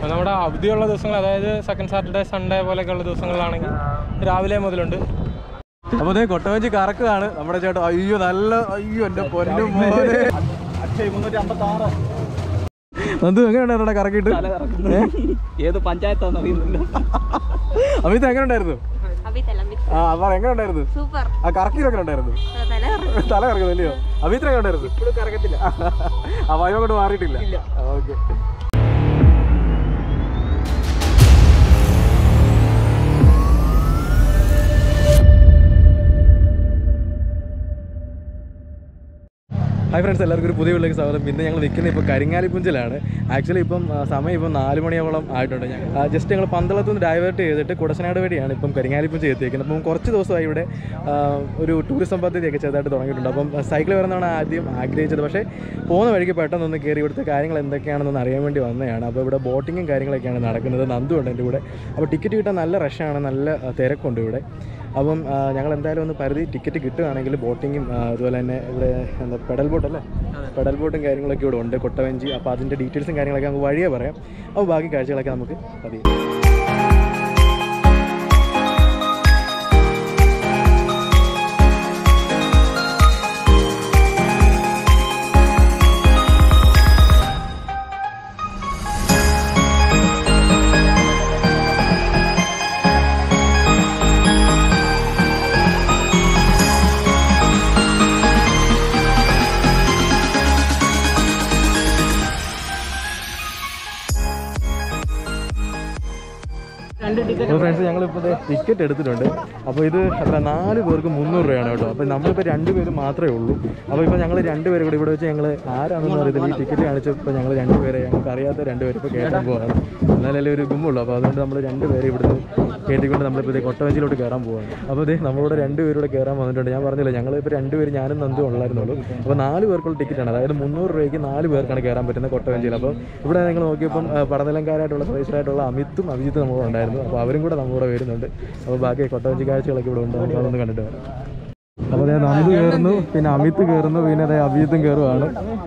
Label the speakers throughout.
Speaker 1: അപ്പോൾ നമ്മുടെ അവധിയുള്ള ദിവസങ്ങൾ അതായത് സെക്കൻഡ് സാറ്റർഡേ സൺഡേ പോലെയൊക്കെയുള്ള ദിവസങ്ങളിലാണെങ്കിൽ രാവിലെ മുതലുണ്ട്
Speaker 2: അപ്പൊ അതേ കൊട്ടവഞ്ചി കറക്കുകയാണ് നമ്മുടെ ചേട്ടൻ അയ്യോ നല്ല അയ്യോ എന്റെ പൊന്നു മോനെ നന്ദു എങ്ങനെയുണ്ടായിരുന്നു കറക്കിയിട്ട് ഏ?
Speaker 3: ഏത് പഞ്ചായത്താന്ന് അറിയുന്നില്ല
Speaker 2: അമിത് എങ്ങനെ ഉണ്ടായിരുന്നു
Speaker 4: അഭിതലം
Speaker 2: ആ പറ എങ്ങനെ ഉണ്ടായിരുന്നു
Speaker 4: സൂപ്പർ
Speaker 2: ആ കറക്കിയിലൊക്കെ ഉണ്ടായിരുന്നു
Speaker 4: തല
Speaker 2: തല കറക്കുന്നില്ലയോ അമിത്ര എങ്ങനെ ഉണ്ടായിരുന്നു ഇപ്പോഴും കറക്കത്തില്ല ആ വയോ കൊണ്ട് മാറിയിട്ടില്ല ഓക്കെ ഹായ് ഫ്രണ്ട്സ് എല്ലാവർക്കും ഒരു പുതിയ വീട്ടിലേക്ക് സ്വാഗതം ഇന്ന് ഞങ്ങൾ നിൽക്കുന്നത് ഇപ്പോൾ കരിങ്ങാലിപ്പുഞ്ചിലാണ് ആക്ച്വലി ഇപ്പം ആ, സമയം ഇപ്പം നാല് മണിയോളം ആയിട്ടുണ്ട് ഞങ്ങൾ ജസ്റ്റ് ഞങ്ങൾ പന്തളത്ത് നിന്ന് ഡൈവേർട്ട് ചെയ്തിട്ട് കുടശനാട് വഴിയാണ് ഇപ്പം കരിങ്ങാലിപ്പുഞ്ചി എത്തിയിരിക്കുന്നത് അപ്പം കുറച്ച് ദിവസമായി ഇവിടെ ആ, ഒരു ടൂറിസം പദ്ധതിയൊക്കെ ചെറുതായിട്ട് തുടങ്ങിയിട്ടുണ്ട് അപ്പം സൈക്കിൾ വരുന്നതാണ് ആദ്യം ആഗ്രഹിച്ചത് പക്ഷേ പോകുന്ന വഴിക്ക് പെട്ടെന്നൊന്ന് കയറി ഇവിടുത്തെ കാര്യങ്ങൾ എന്തൊക്കെയാണെന്നൊന്ന് അറിയാൻ വേണ്ടി വന്നതാണ് അപ്പോൾ ഇവിടെ ബോട്ടിങ്ങും കാര്യങ്ങളൊക്കെയാണ് നടക്കുന്നത് നന്ദു ഉണ്ട് എൻ്റെ കൂടെ അപ്പോൾ ടിക്കറ്റ് കിട്ടാൻ നല്ല റഷാണ് നല്ല ആ, തിരക്കുണ്ട് ഇവിടെ അപ്പം ആ, ഞങ്ങൾ എന്തായാലും ഒന്ന് പരിധി ടിക്കറ്റ് കിട്ടുകയാണെങ്കിൽ ബോട്ടിങ്ങും ആ, അതുപോലെ തന്നെ ഇവിടെ എന്താ പെഡൽ ബോട്ട് അല്ലേ പെഡൽ ബോട്ടും കാര്യങ്ങളൊക്കെ ഇവിടെ ഉണ്ട് കൊട്ടവഞ്ചി അപ്പോൾ അതിൻ്റെ ഡീറ്റെയിൽസും കാര്യങ്ങളൊക്കെ നമുക്ക് വഴിയേ പറയാം അപ്പോൾ ബാക്കി കാഴ്ചകളൊക്കെ നമുക്ക് പതിയെ അപ്പോൾ ഫ്രണ്ട്സ് ഞങ്ങളിപ്പോൾ ടിക്കറ്റ് എടുത്തിട്ടുണ്ട് അപ്പോൾ ഇത് അത്ര നാല് പേർക്ക് മുന്നൂറ് രൂപയാണ് കേട്ടോ അപ്പോൾ നമ്മളിപ്പോൾ രണ്ട് പേര് മാത്രമേ ഉള്ളൂ അപ്പോൾ ഇപ്പോൾ ഞങ്ങൾ രണ്ട് പേര് കൂടെ ഇവിടെ വെച്ച് ഞങ്ങൾ ആരാണെന്ന് അറിയത്തില്ല ഈ ടിക്കറ്റ് കാണിച്ചപ്പോൾ ഞങ്ങൾ രണ്ട് പേരെ ഞങ്ങൾക്ക് അറിയാത്ത രണ്ട് പേര് ഇപ്പോൾ കയറ്റാൻ പോകാണ് എന്നാലല്ലേ ഒരു ഗുമ്മുള്ളൂ അപ്പോൾ അതുകൊണ്ട് നമ്മൾ രണ്ട് പേര് ഇവിടുന്ന് കയറ്റിക്കൊണ്ട് നമ്മളിപ്പോൾ ഇതേ കൊട്ടവഞ്ചിയിലോട്ട് കയറാൻ പോവാണ് അപ്പോൾ ഇതേ നമ്മളിവിടെ രണ്ട് പേരൂടെ കയറാൻ വന്നിട്ടുണ്ട് ഞാൻ പറഞ്ഞില്ല ഞങ്ങളിപ്പോൾ രണ്ട് പേര് ഞാനും നന്ദു ഉള്ളായിരുന്നുള്ളൂ അപ്പോൾ നാല് പേർക്കുള്ള ടിക്കറ്റാണ് അതായത് മുന്നൂറ് രൂപയ്ക്ക് നാല് പേർക്കാണ് കയറാൻ പറ്റുന്ന കൊട്ടവഞ്ചിയിൽ അപ്പോൾ ഇവിടെ നിങ്ങൾ നോക്കിയപ്പം ആ, പടനിലങ്കാരായിട്ടുള്ള സ്പേഷ്യലായിട്ടുള്ള അമിത്തും അഭിജിത്തും നമ്മുടെ ഉണ്ടായിരുന്നു അപ്പോൾ അവരും കൂടെ നമ്മുടെ കൂടെ വരുന്നുണ്ട് അപ്പോൾ ബാക്കി കൊട്ടവഞ്ചി കാഴ്ചകളൊക്കെ ഇവിടെ ഉണ്ട് നമുക്ക് അതൊന്ന് കണ്ടിട്ട് വരാം അപ്പോൾ അതായത് നന്ദു കയറുന്നു പിന്നെ അമിത്ത് കയറുന്നു പിന്നെ അതായത് അഭിജിത്തും കയറുവാണ്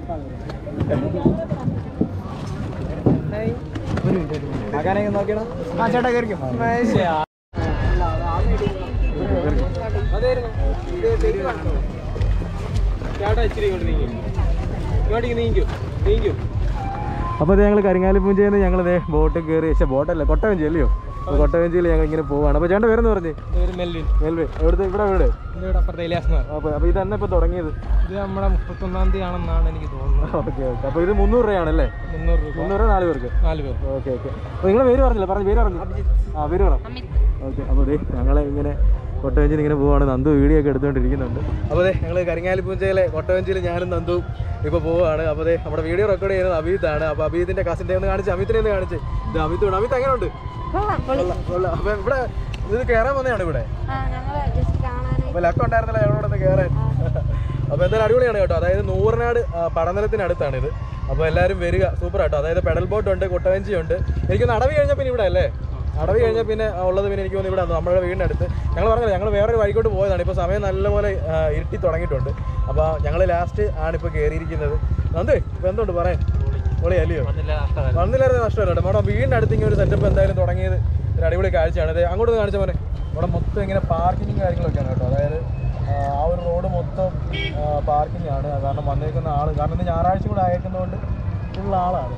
Speaker 2: അപ്പോൾ അത് ഞങ്ങൾ കരിങ്ങാലിപ്പൂഞ്ചയിൽ നിന്ന് ഞങ്ങൾ ബോട്ട് കയറി പക്ഷേ ബോട്ടല്ല കൊട്ടവഞ്ചി അല്ലയോ അപ്പോൾ കൊട്ടവഞ്ചിയിൽ ഞങ്ങൾ ഇങ്ങനെ പോവാണ് അപ്പോൾ ചേട്ടൻ പേരെന്ന് പറഞ്ഞേ
Speaker 1: മെൽവിൻ
Speaker 2: റെയിൽവേ എവിടുത്തെ ഇവിടെ വീട്
Speaker 1: ഇതിവിടെ അപ്പുറത്തെ ഇലിയാസ് എന്ന് പറയും.
Speaker 2: അപ്പോൾ അപ്പോൾ ഇത് തന്നെ ഇപ്പോൾ തുടങ്ങിയത്
Speaker 1: ഇത് നമ്മുടെ മുപ്പത്തൊന്നാം തീയതി ആണെന്നാണ് എനിക്ക് തോന്നുന്നത്
Speaker 2: ഓക്കെ ഓക്കെ അപ്പോൾ ഇത് മുന്നൂറ് രൂപയാണല്ലേ
Speaker 1: മുന്നൂറ് രൂപ
Speaker 2: മുന്നൂറ് രൂപ നാല് പേർക്ക്
Speaker 1: നാല് പേർ
Speaker 2: ഓക്കെ ഓക്കെ അപ്പോൾ നിങ്ങളെ പേര് പറഞ്ഞില്ല പറഞ്ഞു പേര് പറഞ്ഞു ആ പേര് പറ ഓക്കെ അപ്പോൾ ദേ ഞങ്ങൾ ഇങ്ങനെ കൊട്ടവഞ്ചിയിൽ ഇങ്ങനെ പോവാണ് നന്ദു വീഡിയോ ഒക്കെ എടുത്തുകൊണ്ടിരിക്കുന്നുണ്ട് അപ്പോൾ ദേ ഞങ്ങൾ കരിങ്ങാലിപ്പൂഞ്ചയിലെ കൊട്ടവഞ്ചിയിൽ ഞാനും നന്ദു ഇപ്പോൾ പോവാണ് അപ്പോൾ ദേ നമ്മുടെ വീഡിയോ റെക്കോർഡ് ചെയ്യുന്നത് അഭിജിത്താണ് അപ്പോൾ അഭിജിത്തിൻ്റെ കസിൻ്റെ ഒന്ന് കാണിച്ച് അമിത്തിനെ ഒന്ന് കാണിച്ച് ഇത് അമിത്ത് വേണം അമിത്ത് എങ്ങനെയുണ്ട് കൊള്ളാം, കൊള്ളാം. അപ്പോൾ ഇവിടെ ഇത് കയറാൻ വന്നതാണ് ഇവിടെ
Speaker 4: ഞങ്ങള് ജസ്റ്റ് കാണാനായി
Speaker 2: അപ്പോൾ ലക്കം ഉണ്ടായിരുന്നില്ല ഞങ്ങളോട് ഒന്ന് കയറാൻ അപ്പോൾ എന്തായാലും അടിപൊളിയാണ് കേട്ടോ അതായത് നൂറിനാട് ആ, പടനിലത്തിനടുത്താണ് ഇത് അപ്പോൾ എല്ലാവരും വരിക സൂപ്പർ ആട്ടോ അതായത് പെഡൽ ബോട്ട് ഉണ്ട് കുട്ടവഞ്ചി ഉണ്ട് എനിക്കൊന്ന് അടവി കഴിഞ്ഞാൽ പിന്നെ ഇവിടെ അല്ലേ അടവി കഴിഞ്ഞാൽ പിന്നെ ഉള്ളത് പിന്നെ എനിക്ക് തോന്നുന്നു ഇവിടെ നമ്മുടെ വീടിനടുത്ത് ഞങ്ങൾ പറഞ്ഞില്ല ഞങ്ങൾ വേറൊരു വഴിക്കോട്ട് പോയതാണ് ഇപ്പോൾ സമയം നല്ലപോലെ ആ, ഇരുട്ടി തുടങ്ങിയിട്ടുണ്ട് അപ്പോൾ ഞങ്ങൾ ലാസ്റ്റ് ആണ് ഇപ്പോൾ കയറിയിരിക്കുന്നത് നന്ദേ ഇപ്പോൾ എന്തുണ്ട് പറയാൻ പൊളി അല്ലയോ വന്നില്ലായിരുന്നു നഷ്ടമല്ല കേട്ടോ നമ്മുടെ വീടിനടുത്ത് ഇങ്ങനെ ഒരു സെറ്റപ്പ് എന്തായാലും തുടങ്ങിയത് ഒരു അടിപൊളി കാഴ്ചയാണ് ഇത് അങ്ങോട്ട് ഒന്ന് കാണിച്ച പോലെ ഇവിടെ മൊത്തം ഇങ്ങനെ പാർക്കിങ്ങും കാര്യങ്ങളൊക്കെയാണ് കേട്ടോ അതായത് ആ, ആ ഒരു റോഡ് മൊത്തം പാർക്കിംഗ് ആണ് കാരണം വന്നേക്കുന്ന ആൾ കാരണം ഇന്ന് ഞായറാഴ്ച കൂടെ അയക്കുന്നതുകൊണ്ട് ഫുൾ ആളാണ്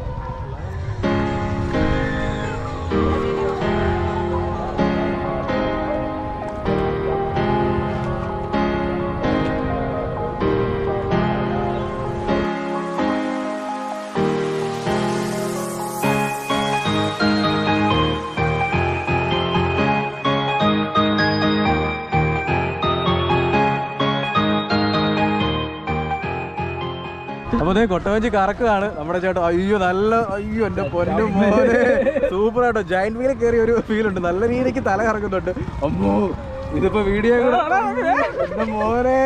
Speaker 2: അപ്പൊ ദേ കൊട്ടവഞ്ചി കറക്കുകയാണ് നമ്മുടെ ചേട്ടൻ അയ്യോ നല്ല അയ്യോ എന്റെ പൊന്നു മോനെ സൂപ്പർ ആട്ടോ ജയന്റ് വീലിൽ കയറിയ ഒരു ഫീൽ ഉണ്ട് നല്ല രീതിക്ക് തല കറക്കുന്നുണ്ട് അമ്മോ ഇതിപ്പോ വീഡിയോ കൂടെ എന്റെ മോനെ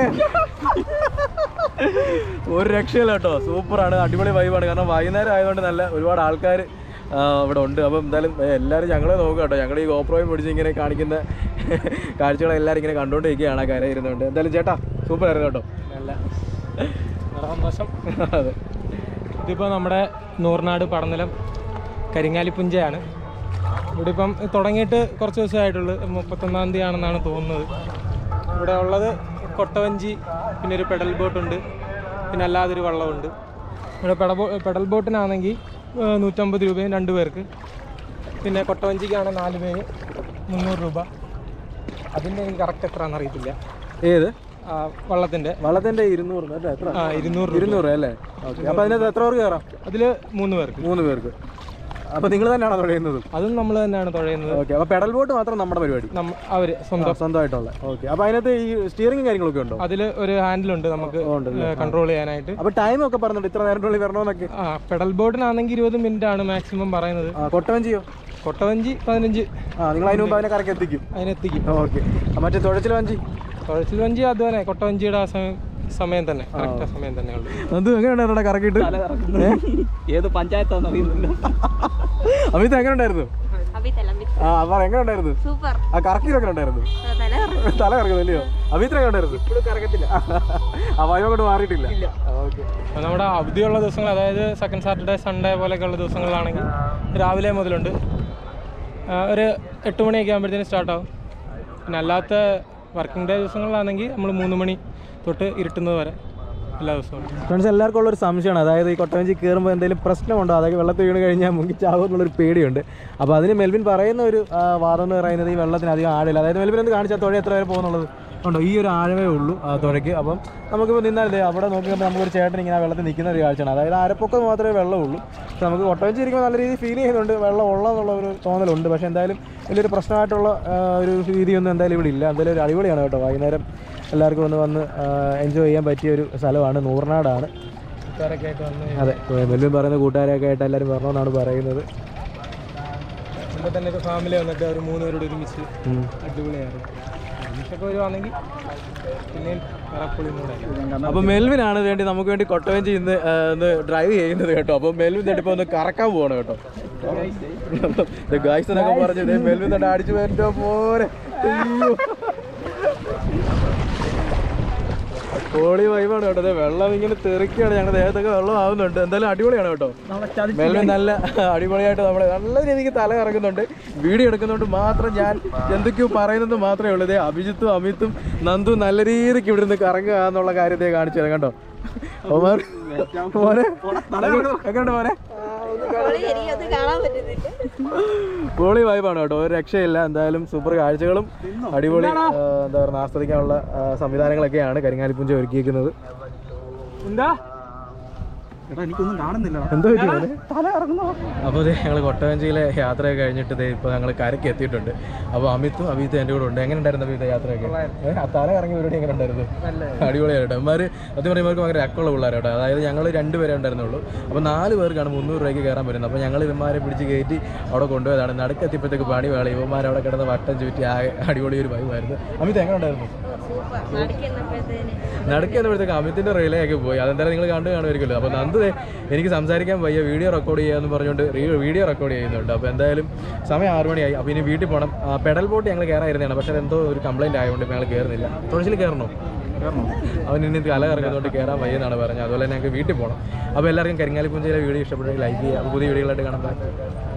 Speaker 2: ഒരു രക്ഷയില്ല കേട്ടോ സൂപ്പറാണ് അടിപൊളി വൈബാണ് കാരണം വൈകുന്നേരം ആയതുകൊണ്ട് നല്ല ഒരുപാട് ആൾക്കാർ ഇവിടെ ഉണ്ട് അപ്പം എന്തായാലും ഏ, എല്ലാവരും ഞങ്ങളെ നോക്കുക കേട്ടോ ഞങ്ങൾ ഈ ഗോപ്രോയും പിടിച്ച് ഇങ്ങനെ കാണിക്കുന്ന കാഴ്ചകളെ എല്ലാവരും ഇങ്ങനെ കണ്ടുകൊണ്ടിരിക്കുകയാണ് ആ കര ഇരുന്നുകൊണ്ട് എന്തായാലും ചേട്ടാ സൂപ്പർ ആയിരുന്നു കേട്ടോ
Speaker 1: നല്ല വളരെ സന്തോഷം
Speaker 2: അതെ
Speaker 1: ഇതിപ്പോൾ നമ്മുടെ നൂറിനാട് പടനിലം കരിങ്ങാലിപ്പുഞ്ചയാണ് ഇവിടെ ഇപ്പം തുടങ്ങിയിട്ട് കുറച്ച് ദിവസമായിട്ടുള്ളൂ മുപ്പത്തൊന്നാം തീയതി ആണെന്നാണ് തോന്നുന്നത് ഇവിടെ ഉള്ളത് കൊട്ടവഞ്ചി പിന്നെ ഒരു പെഡൽ ബോട്ടുണ്ട് പിന്നെ അല്ലാതൊരു വള്ളമുണ്ട് ഇവിടെ പെട ബോ പെഡൽ ബോട്ടിനാണെങ്കിൽ ഏഹ്, നൂറ്റമ്പത് രൂപയും രണ്ട് പേർക്ക് പിന്നെ കൊട്ടവഞ്ചിക്കാണ് നാല് പേര് മുന്നൂറ് രൂപ അതിൻ്റെ എനിക്ക് കറക്റ്റ് എത്രയാണെന്ന് അറിയത്തില്ല
Speaker 2: ഏത്
Speaker 1: ആ, വള്ളത്തിൻ്റെ
Speaker 2: വള്ളത്തിന്റെ ഇരുന്നൂറ് അല്ലേ എത്ര
Speaker 1: ആ ഇരുന്നൂറ് രൂപ
Speaker 2: ഇരുന്നൂറ് അല്ലേ ഓക്കെ അപ്പൊ അതിനകത്ത് എത്ര പേർക്ക് കയറാം
Speaker 1: അതിൽ മൂന്ന് പേർക്ക്
Speaker 2: മൂന്ന് പേർക്ക് അപ്പൊ നിങ്ങൾ തന്നെയാണോ തുഴയുന്നത്
Speaker 1: അതും നമ്മൾ തന്നെയാണ് തുഴയുന്നത്
Speaker 2: ഓക്കെ അപ്പൊ പെഡൽ ബോട്ട് മാത്രം നമ്മുടെ പരിപാടി
Speaker 1: നമ്മ അവർ സ്വന്തം
Speaker 2: സ്വന്തമായിട്ടുള്ള ഓക്കെ അപ്പൊ അതിനകത്ത് ഈ സ്റ്റിയറിംഗ് കാര്യങ്ങളൊക്കെ ഉണ്ടോ
Speaker 1: അതിൽ ഒരു ഹാൻഡിലുണ്ട് നമുക്ക് കൺട്രോൾ ചെയ്യാനായിട്ട്
Speaker 2: അപ്പൊ ടൈം ഒക്കെ പറഞ്ഞിട്ട് ഇത്ര നേരത്തിനുള്ളിൽ വരണമെന്നൊക്കെ
Speaker 1: ആ പെഡൽ ബോട്ടിനാണെങ്കിൽ ഇരുപത് മിനിറ്റ് ആണ് മാക്സിമം പറയുന്നത്
Speaker 2: ആ കൊട്ടവഞ്ചിയോ
Speaker 1: കൊട്ടവഞ്ചി പതിനഞ്ച്
Speaker 2: ആ നിങ്ങൾ അതിന് മുമ്പ് അതിനെ കറക്കി എത്തിക്കും
Speaker 1: അതിനെത്തിക്കും
Speaker 2: ഓക്കെ മറ്റേ തുഴച്ചിൽ വഞ്ചി
Speaker 1: തുഴച്ചിൽ വഞ്ചി അതുപോലെ കൊട്ടവഞ്ചിയുടെ ആ സമയം സമയം തന്നെ കറക്റ്റ് സമയം തന്നെ ഉള്ളു
Speaker 2: അത് എങ്ങനെയുണ്ടായിരുന്നു കറക്കിയിട്ട്
Speaker 3: ഏത് പഞ്ചായത്താന്ന് അറിയുന്നില്ല
Speaker 2: അമിത് എങ്ങനെ ഉണ്ടായിരുന്നു
Speaker 4: അഭിത്തല്ല അഭിത്ത്
Speaker 2: ആ പറ എങ്ങനെ ഉണ്ടായിരുന്നു
Speaker 4: സൂപ്പർ
Speaker 2: ആ കറക്കിയിലൊക്കെ ഉണ്ടായിരുന്നു
Speaker 4: തല കറങ്ങും.
Speaker 2: തല കറക്കുന്നില്ലയോ അമിത്ര എങ്ങനെ ഉണ്ടായിരുന്നു ഇപ്പോഴും കറക്കത്തില്ല ആ വയോ കൊണ്ട് മാറിയിട്ടില്ല ഓക്കെ
Speaker 1: അപ്പോൾ നമ്മുടെ അവധിയുള്ള ദിവസങ്ങൾ അതായത് സെക്കൻഡ് സാറ്റർഡേ സൺഡേ പോലെയൊക്കെയുള്ള ദിവസങ്ങളിലാണെങ്കിൽ രാവിലെ മുതലുണ്ട് ആ, ഒരു എട്ട് മണിയൊക്കെ ആകുമ്പോഴത്തേനും സ്റ്റാർട്ടാവും പിന്നെ അല്ലാത്ത വർക്കിംഗ് ഡേ ദിവസങ്ങളിലാണെങ്കിൽ നമ്മൾ മൂന്ന് മണി തൊട്ട് ഇരുട്ടുന്നത് വരെ എല്ലാ ദിവസവും
Speaker 2: ഫ്രണ്ട്സ് എല്ലാവർക്കും ഉള്ളൊരു സംശയമാണ് അതായത് ഈ കൊട്ടവഞ്ചി കയറുമ്പോൾ എന്തെങ്കിലും പ്രശ്നമുണ്ടോ അതായത് വെള്ളത്തിൽ വീണ് കഴിഞ്ഞാൽ മുങ്ങിച്ചാകും എന്നുള്ളൊരു പേടിയുണ്ട് അപ്പോൾ അതിന് മെൽവിൻ പറയുന്ന ഒരു ആ, വാദം എന്ന് പറയുന്നത് ഈ വെള്ളത്തിന് അധികം ആഴില്ല അതായത് മെൽവിൻ എന്ത് കാണിച്ചാൽ തുഴ എത്ര വരെ പോകുന്നുള്ളത് ഉണ്ടോ ഈ ഒരു ആഴമേ ഉള്ളൂ ആ തുഴയ്ക്ക് അപ്പം നമുക്കിപ്പോൾ നിന്നാലേ അവിടെ നോക്കിയപ്പോൾ നമുക്കൊരു ചേട്ടൻ ഇങ്ങനെ ആ വെള്ളത്തിൽ നിൽക്കുന്ന ഒരു കാഴ്ചയാണ് അതായത് അരപ്പൊക്കം മാത്രമേ വെള്ളമുള്ളൂ പക്ഷെ നമുക്ക് കൊട്ടവഞ്ചി ഇരിക്കുമ്പോൾ നല്ല രീതിയിൽ ഫീൽ ചെയ്യുന്നുണ്ട് വെള്ളം ഉള്ളതെന്നുള്ള ഒരു തോന്നലുണ്ട് പക്ഷേ എന്തായാലും വലിയൊരു പ്രശ്നമായിട്ടുള്ള ആ, ഒരു രീതിയൊന്നും എന്തായാലും ഇവിടെ ഇല്ല എന്തായാലും ഒരു അടിപൊളിയാണ് കേട്ടോ വൈകുന്നേരം എല്ലാവർക്കും ഒന്ന് വന്ന് എൻജോയ് ചെയ്യാൻ പറ്റിയ ഒരു സ്ഥലമാണ് നൂറിനാടാണ്
Speaker 1: കൂട്ടുകാരൊക്കെ ആയിട്ട് വന്ന്
Speaker 2: അതെ മെല്ലും പറയുന്ന കൂട്ടുകാരൊക്കെ ആയിട്ട് എല്ലാവരും വരണമെന്നാണ് പറയുന്നത്
Speaker 1: മുമ്പ് തന്നെ ഒരു ഫാമിലി വന്നിട്ട് ഒരു മൂന്ന് പേരോട് ഒരുമിച്ച്
Speaker 2: ഉം.
Speaker 1: അടിപൊളിയായിരുന്നു ഒരുമിച്ചൊക്കെ വരുവാണെങ്കിൽ പിന്നെയും വേറെ പൊളി മൂടായിരുന്നു
Speaker 2: അപ്പോൾ മെൽവിനാണ് വേണ്ടി നമുക്ക് വേണ്ടി കൊട്ടവഞ്ചി ഇന്ന് ആ, ഒന്ന് ഡ്രൈവ് ചെയ്യുന്നത് കേട്ടോ അപ്പോൾ മെൽവിൻ തട്ടി ഇപ്പോൾ ഒന്ന് കറക്കാൻ പോവാണ് കേട്ടോ ഗായ്സ് എന്നൊക്കെ പറഞ്ഞു ദേ മെൽവിൻ തട്ടി അടിച്ചു വരട്ടോ പോരെ അയ്യോ. കോളി വൈബാണ് കേട്ടോ ദേ വെള്ളം ഇങ്ങനെ തെറിക്കുകയാണ് ഞങ്ങളുടെ ദേഹത്തൊക്കെ വെള്ളം ആവുന്നുണ്ട് എന്തായാലും അടിപൊളിയാണ് കേട്ടോ മെൽവിൻ നല്ല അടിപൊളിയായിട്ട് നമ്മളെ നല്ല രീതിക്ക് തല കറങ്ങുന്നുണ്ട് വീഡിയോ എടുക്കുന്നതുകൊണ്ട് മാത്രം ഞാൻ എന്തൊക്കെയോ പറയുന്നത് മാത്രമേ ഉള്ളൂ ദേ അഭിജിത്തും അമിത്തും നന്ദും നല്ല രീതിക്ക് ഇവിടെ നിന്ന് കറങ്ങുക എന്നുള്ള കാര്യത്തെ കാണിച്ചു തരാം കണ്ടോ ഒമാർ മോനെ എങ്ങനെയുണ്ട് മോനെ
Speaker 4: അവള് എനിക്കത് കാണാൻ പറ്റുന്നില്ല
Speaker 2: പൊളി വൈബാണ് കേട്ടോ ഒരു രക്ഷയില്ല എന്തായാലും സൂപ്പർ കാഴ്ചകളും അടിപൊളി ആ, എന്താ പറയുക ആസ്വദിക്കാനുള്ള ആ, സംവിധാനങ്ങളൊക്കെയാണ് കരിങ്ങാലിപ്പുഞ്ച ഒരുക്കിയിരിക്കുന്നത്
Speaker 1: എന്താ
Speaker 3: എടാ എനിക്കൊന്നും കാണുന്നില്ല
Speaker 2: എന്തോ അപ്പോൾ ഞങ്ങൾ കൊട്ടവഞ്ചിയിലെ യാത്രയൊക്കെ കഴിഞ്ഞിട്ട് ദേ ഇപ്പോൾ ഞങ്ങൾ കരയ്ക്ക് എത്തിയിട്ടുണ്ട് അപ്പോൾ അമിത്തും അഭിത്തും എൻ്റെ കൂടെ ഉണ്ട് എങ്ങനെ ഉണ്ടായിരുന്നു അഭിത്ത യാത്രയൊക്കെ ഏ, ആ തല കറങ്ങി പരിപാടി എങ്ങനെ ഉണ്ടായിരുന്നു അടിപൊളിയായിട്ട് കേട്ടോ ഇവന്മാർ സത്യം പറയുമ്പോൾ ഭയങ്കര അക്കുള്ള പിള്ളേർ കേട്ടോ അതായത് ഞങ്ങൾ രണ്ട് പേരെ ഉണ്ടായിരുന്നുള്ളൂ അപ്പോൾ നാല് പേർക്കാണ് മുന്നൂറ് രൂപയ്ക്ക് കയറാൻ പറ്റുന്നത് അപ്പോൾ ഞങ്ങൾ ഇവന്മാരെ പിടിച്ച് കയറ്റി അവിടെ കൊണ്ടുപോയതാണ് നടുക്കെത്തിയപ്പോഴത്തേക്ക് പണി വേള ഇവന്മാർ അവിടെ കിടന്ന് വട്ടം ചുറ്റി ആ അടിപൊളി ഒരു വൈവായിരുന്നു അമിത് എങ്ങനെ ഉണ്ടായിരുന്നു
Speaker 4: സൂപ്പർ നടുക്കുന്നപ്പോഴത്തേന്
Speaker 2: നടുക്ക് എന്നപ്പോഴത്തേക്ക് അമിത്തിന്റെ റിലേ ഒക്കെ പോയി അതെന്തായാലും നിങ്ങൾ കണ്ടു കാണുമായിരിക്കുമല്ലോ അപ്പോൾ നന്ദു ദേ എനിക്ക് സംസാരിക്കാൻ വയ്യ വീഡിയോ റെക്കോർഡ് ചെയ്യാന്ന് പറഞ്ഞുകൊണ്ട് റീ- വീഡിയോ റെക്കോർഡ് ചെയ്യുന്നുണ്ട് അപ്പോൾ എന്തായാലും സമയം ആറ് മണിയായി അപ്പോൾ ഇനി വീട്ടിൽ പോകണം ആ, പെഡൽ ബോട്ട് ഞങ്ങൾ കയറായിരുന്നതാണ് പക്ഷേ എന്തോ ഒരു കംപ്ലൈൻറ്റ് ആയതുകൊണ്ട് ഇപ്പോൾ ഞങ്ങൾ കയറുന്നില്ല തുഴച്ചിൽ കയറണോ അവൻ ഇനി തല കറങ്ങുന്നതുകൊണ്ട് കയറാൻ വയ്യെന്നാണ് പറഞ്ഞത് അതുപോലെ തന്നെ ഞങ്ങൾക്ക് വീട്ടിൽ പോകണം അപ്പോൾ എല്ലാവർക്കും കരിങ്ങാലിപ്പുഞ്ചയിലെ വീഡിയോ ഇഷ്ടപ്പെട്ടെങ്കിൽ ലൈക്ക് ചെയ്യുക അപ്പോൾ പുതിയ വീഡിയോകളായിട്ട് കാണാൻ ബൈ